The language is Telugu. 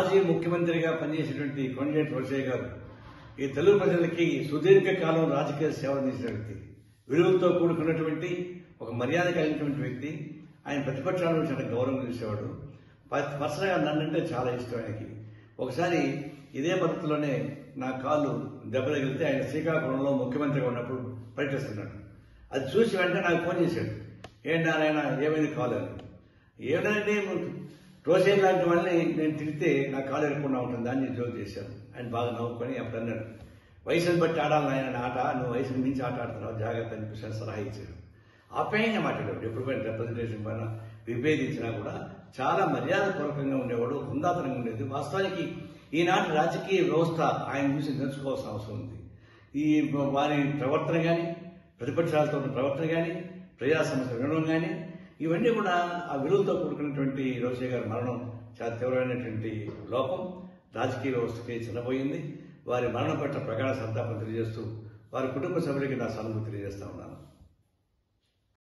మాజీ ముఖ్యమంత్రిగా పనిచేసినటువంటి కొండేటి రోషయ్య గారు ఈ తెలుగు ప్రజలకి సుదీర్ఘ కాలం రాజకీయ సేవ అందించిన వ్యక్తి విలువలతో కూడుకున్నటువంటి ఒక మర్యాద కలిగినటువంటి వ్యక్తి ఆయన ప్రతిపక్షాలను చాలా గౌరవం చేసేవాడు ప- పర్సనల్గా నన్నంటే చాలా ఇష్టం ఆయనకి ఒకసారి ఇదే పద్ధతిలోనే నా కాలు దెబ్బ తగిలితే ఆయన శ్రీకాకుళంలో ముఖ్యమంత్రిగా ఉన్నప్పుడు పర్యటిస్తున్నాడు అది చూసి వెంటనే నాకు ఫోన్ చేశాడు ఏంటి నారాయణ ఏమైంది కాలు అని ఏమైందంటే రోసేన్ లాంటి వాళ్ళని నేను తిడితే నా కాలు ఎరకుండా ఉంటుంది అని నేను జోక్ చేశాను ఆయన బాగా నవ్వుకొని అప్పుడు అన్నాడు వయసుని బట్టి ఆడాలి ఆయన ఆట నువ్వు వయసుని మించి ఆట ఆడుతున్నావు జాగ్రత్త అనిపిస్తాను సలహా ఇచ్చాడు ఆప్యాయంగా మాట్లాడేవాడు ఎప్పుడు పైన రిప్రజెంటేషన్ పైన విభేదించినా కూడా చాలా మర్యాదపూర్వకంగా ఉండేవాడు హుందాతనంగా ఉండేది వాస్తవానికి ఈనాటి రాజకీయ వ్యవస్థ ఆయన చూసి నేర్చుకోవాల్సిన అవసరం ఉంది ఈ వారి ప్రవర్తన కానీ ప్రతిపక్షాలతో ఉన్న ప్రవర్తన కానీ ప్రజా సమస్యలు వినడం కానీ ఇవన్నీ కూడా ఆ విలువతో కూడుకున్నటువంటి రోషయ్య గారి మరణం చాలా తీవ్రమైనటువంటి లోపం రాజకీయ వ్యవస్థకి చిన్నపోయింది వారి మరణం పట్ల ప్రగాఢ సంతాపం తెలియజేస్తూ వారి కుటుంబ సభ్యులకి నా సానుభూతి తెలియజేస్తా ఉన్నాను